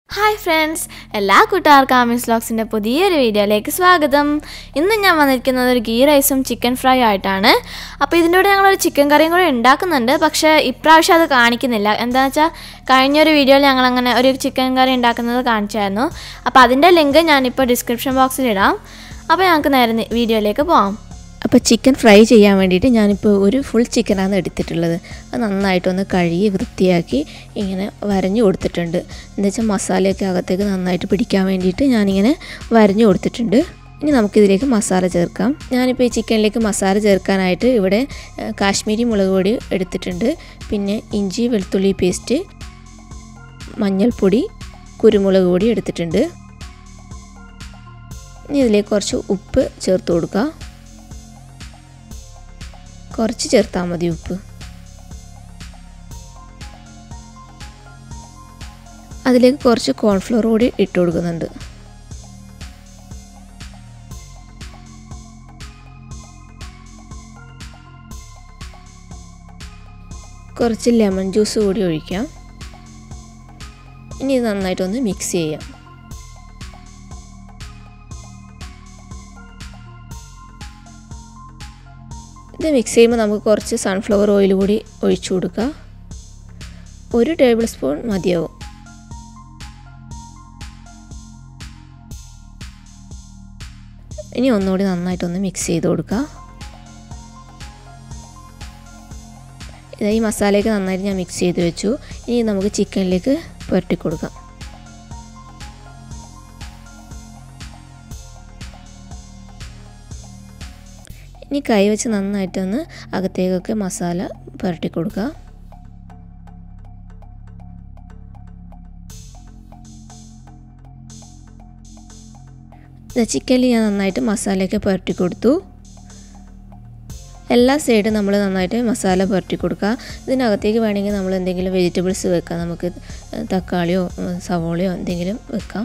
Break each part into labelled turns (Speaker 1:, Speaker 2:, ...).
Speaker 1: hi friends എല്ലാ കൂട്ടുകാർക്കും ആമിസ് വ്ലോഗ്സിൻ്റെ പുതിയൊരു വീഡിയോയിലേക്ക് സ്വാഗതം ഇന്ന് ഞാൻ വന്നിരിക്കുന്നത് ഒരു ഗീ റൈസും ചിക്കൻ ഫ്രൈ ആയിട്ടാണ് അപ്പോൾ ഇതിൻ്റെ കൂടെ ഞങ്ങളൊരു ചിക്കൻ കറിയും കൂടെ ഉണ്ടാക്കുന്നുണ്ട് പക്ഷേ ഇപ്രാവശ്യം അത് കാണിക്കുന്നില്ല എന്താണെന്ന് വെച്ചാൽ കഴിഞ്ഞൊരു വീഡിയോയിൽ ഞങ്ങൾ അങ്ങനെ ഒരു ചിക്കൻ കറി ഉണ്ടാക്കുന്നത് കാണിച്ചായിരുന്നു അപ്പോൾ അതിൻ്റെ ലിങ്ക് ഞാനിപ്പോൾ ഡിസ്ക്രിപ്ഷൻ ബോക്സിൽ ഇടാം അപ്പോൾ ഞങ്ങൾക്ക് നേരെ നി- വീഡിയോയിലേക്ക് പോകാം
Speaker 2: അപ്പോൾ ചിക്കൻ ഫ്രൈ ചെയ്യാൻ വേണ്ടിയിട്ട് ഞാനിപ്പോൾ ഒരു ഫുൾ ചിക്കനാണ് എടുത്തിട്ടുള്ളത് അത് നന്നായിട്ടൊന്ന് കഴുകി വൃത്തിയാക്കി ഇങ്ങനെ വരഞ്ഞു കൊടുത്തിട്ടുണ്ട് എന്താ വെച്ചാൽ മസാലയൊക്കെ അകത്തേക്ക് നന്നായിട്ട് പിടിക്കാൻ വേണ്ടിയിട്ട് ഞാനിങ്ങനെ വരഞ്ഞു കൊടുത്തിട്ടുണ്ട് ഇനി നമുക്കിതിലേക്ക് മസാല ചേർക്കാം ഞാനിപ്പോൾ ഈ ചിക്കനിലേക്ക് മസാല ചേർക്കാനായിട്ട് ഇവിടെ ഏഹ്, കാശ്മീരി മുളക് പൊടി എടുത്തിട്ടുണ്ട് പിന്നെ ഇഞ്ചി വെളുത്തുള്ളി പേസ്റ്റ് മഞ്ഞൾപ്പൊടി കുരുമുളക് പൊടി എടുത്തിട്ടുണ്ട് ഇനി ഇതിലേക്ക് കുറച്ച് ഉപ്പ് ചേർത്ത് കൊടുക്കുക കുറച്ച് ചേർത്താൽ മതി ഉപ്പ് അതിലേക്ക് കുറച്ച് കോൺഫ്ലോർ കൂടി ഇട്ട് കൊടുക്കുന്നുണ്ട് കുറച്ച് ലെമൺ ജ്യൂസ് കൂടി ഒഴിക്കാം ഇനി ഇത് നന്നായിട്ടൊന്ന് മിക്സ് ചെയ്യാം ഇത് മിക്സ് ചെയ്യുമ്പോൾ നമുക്ക് കുറച്ച് സൺഫ്ലവർ ഓയിൽ കൂടി ഒഴിച്ചു കൊടുക്കുക ഒരു ടേബിൾ സ്പൂൺ മതിയാവും ഇനി ഒന്നുകൂടി നന്നായിട്ടൊന്ന് മിക്സ് ചെയ്ത് കൊടുക്കുക ഇതാ ഈ മസാലയൊക്കെ നന്നായിട്ട് ഞാൻ മിക്സ് ചെയ്ത് വെച്ചു ഇനി നമുക്ക് ചിക്കനിലേക്ക് പുരട്ടി കൊടുക്കാം ഇനി കൈ വെച്ച് നന്നായിട്ടൊന്ന് അകത്തേക്കൊക്കെ മസാല പുരട്ടി കൊടുക്കുക ചിക്കനിൽ ഞാൻ നന്നായിട്ട് മസാലയൊക്കെ പുരട്ടി കൊടുത്തു എല്ലാ സൈഡും നമ്മൾ നന്നായിട്ട് മസാല പുരട്ടി കൊടുക്കുക ഇതിനകത്തേക്ക് വേണമെങ്കിൽ നമ്മൾ എന്തെങ്കിലും വെജിറ്റബിൾസ് വെക്കാം നമുക്ക് തക്കാളിയോ സവോളയോ എന്തെങ്കിലും വെക്കാം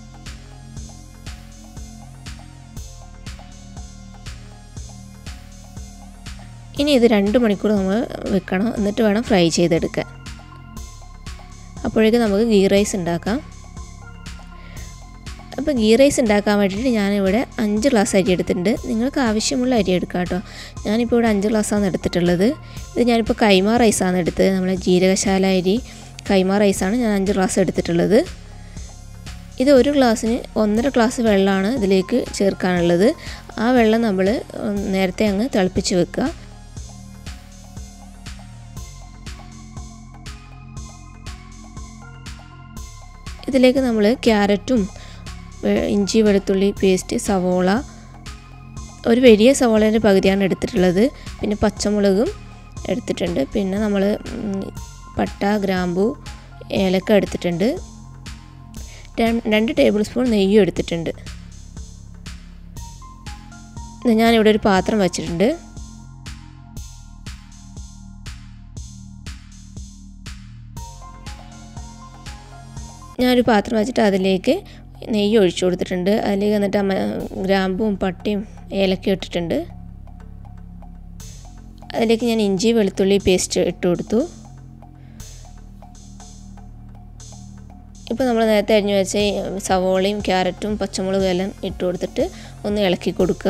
Speaker 2: ഇനി ഇത് രണ്ട് മണിക്കൂർ നമ്മൾ വെക്കണം എന്നിട്ട് വേണം ഫ്രൈ ചെയ്തെടുക്കാൻ അപ്പോഴേക്കും നമുക്ക് ഗീ റൈസ് ഉണ്ടാക്കാം അപ്പോൾ ഗീ റൈസ് ഉണ്ടാക്കാൻ വേണ്ടിയിട്ട് ഞാനിവിടെ അഞ്ച് ഗ്ലാസ് അരി എടുത്തിട്ടുണ്ട് നിങ്ങൾക്ക് ആവശ്യമുള്ള അരി എടുക്കാം കേട്ടോ ഞാനിപ്പോൾ ഇവിടെ അഞ്ച് ഗ്ലാസ്സാണ് എടുത്തിട്ടുള്ളത് ഇത് ഞാനിപ്പോൾ കൈമ റൈസാണ് എടുത്തത് നമ്മളെ ജീരകശാല അരി കൈമ റൈസാണ് ഞാൻ അഞ്ച് ഗ്ലാസ് എടുത്തിട്ടുള്ളത് ഇത് ഒരു ഗ്ലാസ്സിന് ഒന്നര ഗ്ലാസ് വെള്ളമാണ് ഇതിലേക്ക് ചേർക്കാനുള്ളത് ആ വെള്ളം നമ്മൾ നേരത്തെ അങ്ങ് തിളപ്പിച്ച് വെക്കുക ഇതിലേക്ക് നമ്മൾ ക്യാരറ്റും വെ- ഇഞ്ചി വെളുത്തുള്ളി പേസ്റ്റ് സവോള ഒരു വലിയ സവോളേൻ്റെ പകുതിയാണ് എടുത്തിട്ടുള്ളത് പിന്നെ പച്ചമുളകും എടുത്തിട്ടുണ്ട് പിന്നെ നമ്മൾ പട്ട ഗ്രാമ്പു ഏലക്ക എടുത്തിട്ടുണ്ട് ര- രണ്ട് ടേബിൾ സ്പൂൺ നെയ്യും എടുത്തിട്ടുണ്ട് ഇത് ഞാനിവിടെ ഒരു പാത്രം വച്ചിട്ടുണ്ട് ഞാനൊരു പാത്രം വെച്ചിട്ട് അതിലേക്ക് നെയ്യ് ഒഴിച്ചു കൊടുത്തിട്ടുണ്ട് അതിലേക്ക് എന്നിട്ട് അമ്മ ഗ്രാമ്പും പട്ടയും ഏലക്കയും ഇട്ടിട്ടുണ്ട് അതിലേക്ക് ഞാൻ ഇഞ്ചി വെളുത്തുള്ളി പേസ്റ്റ് ഇട്ട് കൊടുത്തു ഇപ്പോൾ നമ്മൾ നേരത്തെ അരിഞ്ഞു വെച്ച ഈ സവോളയും ക്യാരറ്റും പച്ചമുളകും എല്ലാം ഇട്ട് കൊടുത്തിട്ട് ഒന്ന് ഇളക്കി കൊടുക്കുക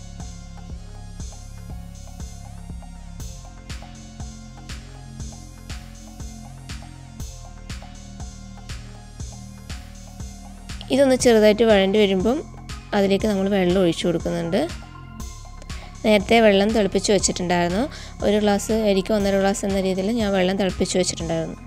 Speaker 2: ഇതൊന്ന് ചെറുതായിട്ട് വഴണ്ടി വരുമ്പം അതിലേക്ക് നമ്മൾ വെള്ളം ഒഴിച്ചു കൊടുക്കുന്നുണ്ട് നേരത്തെ വെള്ളം തിളപ്പിച്ച് വെച്ചിട്ടുണ്ടായിരുന്നു ഒരു ഗ്ലാസ് അരിക്ക് ഒന്നര ഗ്ലാസ് എന്ന രീതിയിൽ ഞാൻ വെള്ളം തിളപ്പിച്ച് വെച്ചിട്ടുണ്ടായിരുന്നു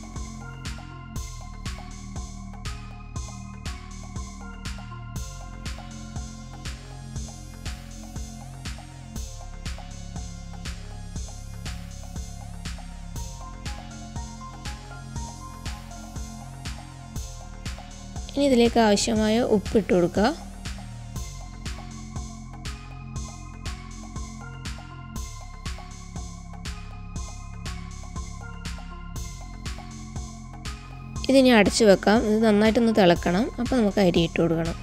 Speaker 2: ഇനി ഇതിലേക്ക് ആവശ്യമായ ഉപ്പിട്ട് കൊടുക്കുക ഇതിനി അടച്ചു വെക്കാം ഇത് നന്നായിട്ടൊന്ന് തിളക്കണം അപ്പോൾ നമുക്ക് അരി ഇട്ട് കൊടുക്കണം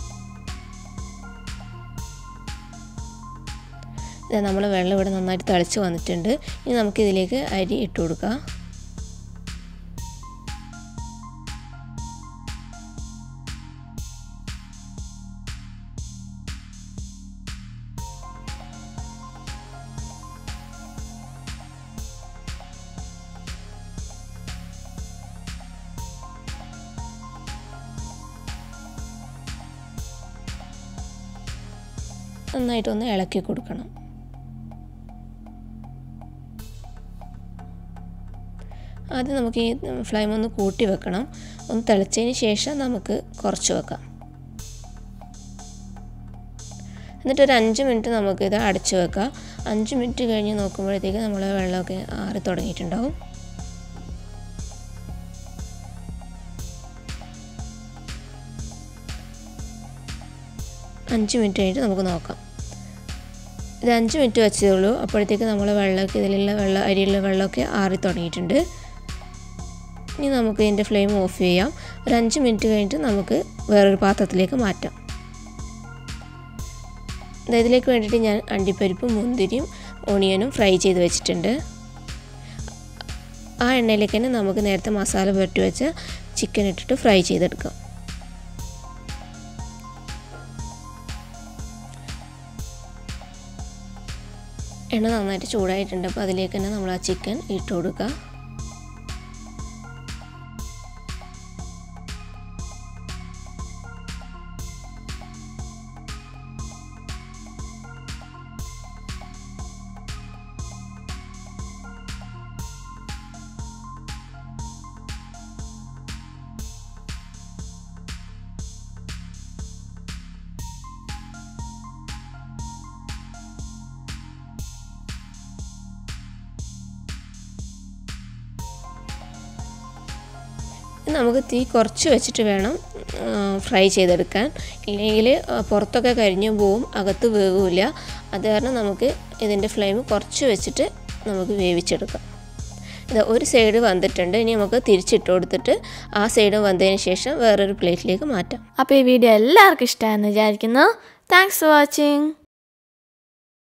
Speaker 2: ഇത് നമ്മൾ വെള്ളം ഇവിടെ നന്നായിട്ട് തിളച്ച് വന്നിട്ടുണ്ട് ഇനി നമുക്കിതിലേക്ക് അരി ഇട്ട് കൊടുക്കാം നന്നായിട്ടൊന്ന് ഇളക്കി കൊടുക്കണം ആദ്യം നമുക്ക് ഈ ഫ്ലെയിം ഒന്ന് കൂട്ടി വെക്കണം ഒന്ന് തിളച്ചതിന് ശേഷം നമുക്ക് കുറച്ച് വെക്കാം എന്നിട്ട് ഒരു അഞ്ച് മിനിറ്റ് നമുക്കിത് അടച്ചു വെക്കാം അഞ്ച് മിനിറ്റ് കഴിഞ്ഞ് നോക്കുമ്പോഴത്തേക്ക് നമ്മൾ വെള്ളമൊക്കെ ആറി തുടങ്ങിയിട്ടുണ്ടാവും അഞ്ച് മിനിറ്റ് കഴിഞ്ഞിട്ട് നമുക്ക് നോക്കാം ഇത് അഞ്ച് മിനിറ്റ് വെച്ചതേ ഉള്ളൂ അപ്പോഴത്തേക്ക് നമ്മൾ വെള്ളമൊക്കെ ഇതിലുള്ള വെള്ളം അരിയിലുള്ള വെള്ളമൊക്കെ ആറി തുടങ്ങിയിട്ടുണ്ട് ഇനി നമുക്ക് ഇതിൻ്റെ ഫ്ലെയിം ഓഫ് ചെയ്യാം ഒരു അഞ്ച് മിനിറ്റ് കഴിഞ്ഞിട്ട് നമുക്ക് വേറൊരു പാത്രത്തിലേക്ക് മാറ്റാം ഇതിലേക്ക് വേണ്ടിയിട്ട് ഞാൻ അണ്ടിപ്പരിപ്പും മുന്തിരിയും ഓണിയനും ഫ്രൈ ചെയ്ത് വെച്ചിട്ടുണ്ട് ആ എണ്ണയിലേക്ക് തന്നെ നമുക്ക് നേരത്തെ മസാല പുരട്ടി വെച്ച ചിക്കൻ ഇട്ടിട്ട് ഫ്രൈ ചെയ്തെടുക്കാം എണ്ണ നന്നായിട്ട് ചൂടായിട്ടുണ്ട് അപ്പോൾ അതിലേക്ക് തന്നെ നമ്മൾ ആ ചിക്കൻ ഇട്ട് കൊടുക്കുക നമുക്ക് തീ കുറച്ച് വെച്ചിട്ട് വേണം ഫ്രൈ ചെയ്തെടുക്കാൻ ഇല്ലെങ്കിൽ പുറത്തൊക്കെ കരിഞ്ഞു പോവും അകത്ത് വേവില്ല അത് കാരണം നമുക്ക് ഇതിൻ്റെ ഫ്ലെയിം കുറച്ച് വെച്ചിട്ട് നമുക്ക് വേവിച്ചെടുക്കാം ഇത് ഒരു സൈഡ് വന്നിട്ടുണ്ട് ഇനി നമുക്ക് തിരിച്ചിട്ട് കൊടുത്തിട്ട് ആ സൈഡ് വന്നതിന് ശേഷം വേറൊരു പ്ലേറ്റിലേക്ക് മാറ്റാം
Speaker 1: അപ്പോൾ ഈ വീഡിയോ എല്ലാവർക്കും ഇഷ്ടമായെന്ന് വിചാരിക്കുന്നു താങ്ക്സ് ഫോർ വാച്ചിങ്